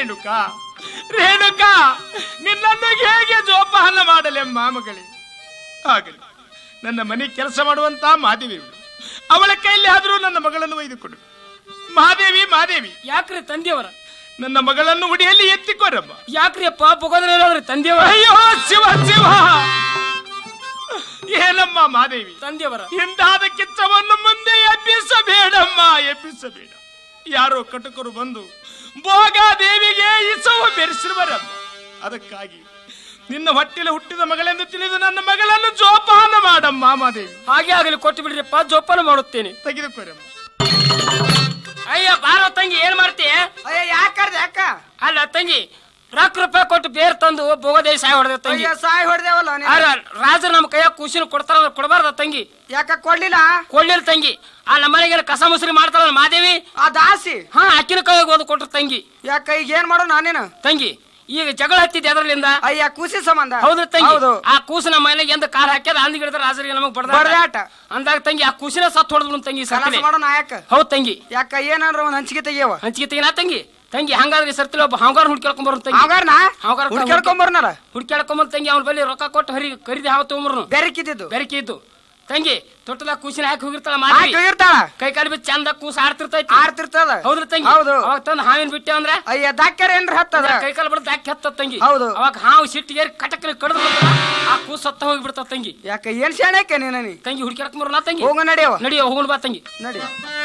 ರೇಣುಕಾ ರೇಣುಕಾ ನಿನ್ನನ್ನು ಹೇಗೆ ಜೋಪಾನ ಮಾಡಲೆಮ್ಮ ಮಗಳೇ ಆಗಲಿ ನನ್ನ ಮನೆ ಕೆಲಸ ಮಾಡುವಂತ ಮಾದೇವಿ ಇವಳು. ಅವಳ ಕೈಯಲ್ಲಿ ಆದರೂ ನನ್ನ ಮಗಳನ್ನು ಒಯ್ದುಕೊಡು ಮಹಾದೇವಿ ಮಹಾದೇವಿ ಯಾಕ್ರಿ ತಂದೆಯವರ ನನ್ನ ಮಗಳನ್ನು ಉಡಿಯಲ್ಲಿ ಎತ್ತಿಕೊರಮ್ಮ ಯಾಕ್ರಿ ಅಪ್ಪ ಬೊಗೋದ್ರಿ ತಂದೆಯವರ ಅಯ್ಯೋ ಶಿವ ಶಿವ ಏನಮ್ಮ ಮಾದೇವಿ ತಂದೆಯವರ ಇಂದಾದ ಕಿಚ್ಚವನ್ನು ಮುಂದೆ ಎಬ್ಬಿಸಬೇಡಮ್ಮ ಎಬ್ಬಿಸಬೇಡ ಯಾರೋ ಕಟಕರು ಬಂದು ಭೋಗಾದೇವಿಗೆ ಇಸವು ಬೆರೆಸಿರುವರಮ್ಮ ಅದಕ್ಕಾಗಿ ನಿನ್ನ ಹೊಟ್ಟಿಲ ಹುಟ್ಟಿದ ಮಗಳೆಂದು ತಿಳಿದು ನನ್ನ ಮಗಳನ್ನು ಜೋಪಾನ ಮಾಡಮ್ಮ ಮಾದೇವಿ ಹಾಗೆ ಆಗಲಿ ಕೊಟ್ಟು ಬಿಡ್ರಿಪ್ಪ ಜೋಪಾನ ಮಾಡುತ್ತೇನೆ ತೆಗೆದುಕೊರಮ್ಮ ಅಯ್ಯ ಬಾರೋ ತಂಗಿ ಏನ್ ಮಾಡ್ತೀಯ ಅಯ್ಯ ಯಾಕರ್ದೆ ಅಕ್ಕ ಅಲ್ಲ ತಂಗಿ ರೊಕ್ಕ ರೂಪಾಯಿ ಕೊಟ್ಟು ಬೇರ್ ತಂದು ಬೋಗದೇ ಸಾಯ ಹೊಡೆದ ತಂಗಿ ಅಯ್ಯ ಸಾಯ್ ಹೊಡೆದೇವಲ್ಲ ಅಲ್ಲ ರಾಜರು ನಮ್ಮ ಕೈಯಾಗ ಖುಷಿನ ಕೊಡ್ತಾರ ಅಂದ್ರೆ ಕೊಡಬಾರ್ದ ತಂಗಿ ಯಾಕ ಕೊಡ್ಲಿಲ್ಲ ಕೊಳ್ಳಿಲ್ಲ ತಂಗಿ ಆ ನಮ್ಮನೆಗೆ ಕಸ ಮುಸ್ರಿ ಮಾಡ್ತಾಳ ಮಾದೇವಿ ಆ ದಾಸಿ ಹಾ ಅಕ್ಕಿನ ಕೈಯಾಗ ಓದು ಕೊಟ್ರು ತಂಗಿ ಯಾಕ ಈಗ ಏನ್ ಮಾಡೋ ನಾನೇನು ತಂಗಿ ಈಗ ಜಗಳ ಹತ್ತಿದ್ದೆ ಅದರಲ್ಲಿಂದ ಅಯ್ಯ ಕೂಸಿ ಸಂಬಂಧ ಹೌದ್ರ ತಂಗಿ ಹೌದು ಆ ಕೂಸು ನಮ್ಮ ಮನೆಗೆ ಎಂದ ಕಾರ್ ಹಾಕ್ಯದ ಅಂದ್ ಗಿಡದ ರಾಜರಿಗೆ ನಮಗ್ ಬಡ್ದ ಬಡ್ದಾಟ ಅಂದಾಗ ತಂಗಿ ಆ ಕೂಸಿನ ಸತ್ ಹೊಡೆದ್ಬಿಡು ತಂಗಿ ಕಲಸ ಸರ್ತಿಲೆ ಮಾಡೋ ನಾಯಕ ಹೌದ್ ತಂಗಿ ಯಾಕ ಏನಂದ್ರ ಒಂದ್ ಹಂಚಿಗೆ ತೆಗಿಯವ ಹಂಚಿಗೆ ತೆಗಿನ ತಂಗಿ ತಂಗಿ ಹಂಗಾದ್ರೆ ಈ ಸರ್ತಿಲೆ ಒಬ್ಬ ಹಾಂಗಾರ ಹುಡ್ಕ್ಯಾಳ್ಕೊಂಡ್ ಬರೋ ತಂಗಿ ಅವಾಗಾರ್ನ ಹಾವ್ಗಾರ ಹುಡ್ಕ್ಯಾಡ್ಕೊಂಬರ್ನಲ್ಲ ಹುಡ್ಕ್ಯಾಳ್ಕೊಂಬಂದ್ ತಂಗಿ ಅವ್ನ ಬಳಿ ರೊಕ್ಕ ಕೊಟ್ಟು ಹರಿ ಕರಿದಿ ಹಾವ ತಗೊಂಬರ್ನು ಬೆರಕಿದ್ದು ಬೆರಕೆ ಇದ್ದು ತಂಗಿ ತೊಟ್ಟದ ಕೂಸಿನ ಹಾಕಿ ಹೋಗಿರ್ತಾಳ ಹಾಕಿ ಮಾದೇವಿ ಹೋಗಿರ್ತಾಳ ಕೈ ಕಾಲು ಬಿದ್ದು ಚಂದ ಕೂಸ ಆಡ್ತಿರ್ತೈತಿ ಆಡ್ತಿರ್ತದ ಹೌದ್ರ ತಂಗಿ ಹೌದು ಅವಾಗ ತಂದು ಹಾವಿನ ಬಿಟ್ಟೆ ಅಂದ್ರೆ ಅಯ್ಯ ದಾಕ್ಯಾರ ಏನ್ರ ಹತ್ತದ ಕೈ ಕಾಲು ಬಿಡ್ದು ಹಾಕಿ ಹತ್ತ ತಂಗಿ ಹೌದು. ಅವಾಗ ಹಾವು ಸಿಟ್ಟಿಗೆ ಕಟಕ್ನ ಕಡ್ದು ಬಿಡ್ತಾಳ, ಆ ಕೂಸ್ ಸತ್ತ ಹೋಗಿ ಬಿಡ್ತಾವ ತಂಗಿ ಯಾಕ ಏನ್ ಶಾಣೆಕ್ಕೆ ನೀನ ನೀ ತಂಗಿ ಹುಡುಕ್ಯಾಡ್ಕೊಂಬರೋಣ ತಂಗಿ ಹೋಗ ನಡಿಯವ ನಡಿಯೋ ಹೋಗೋಣ ಬಾ ತಂಗಿ ನಡಿ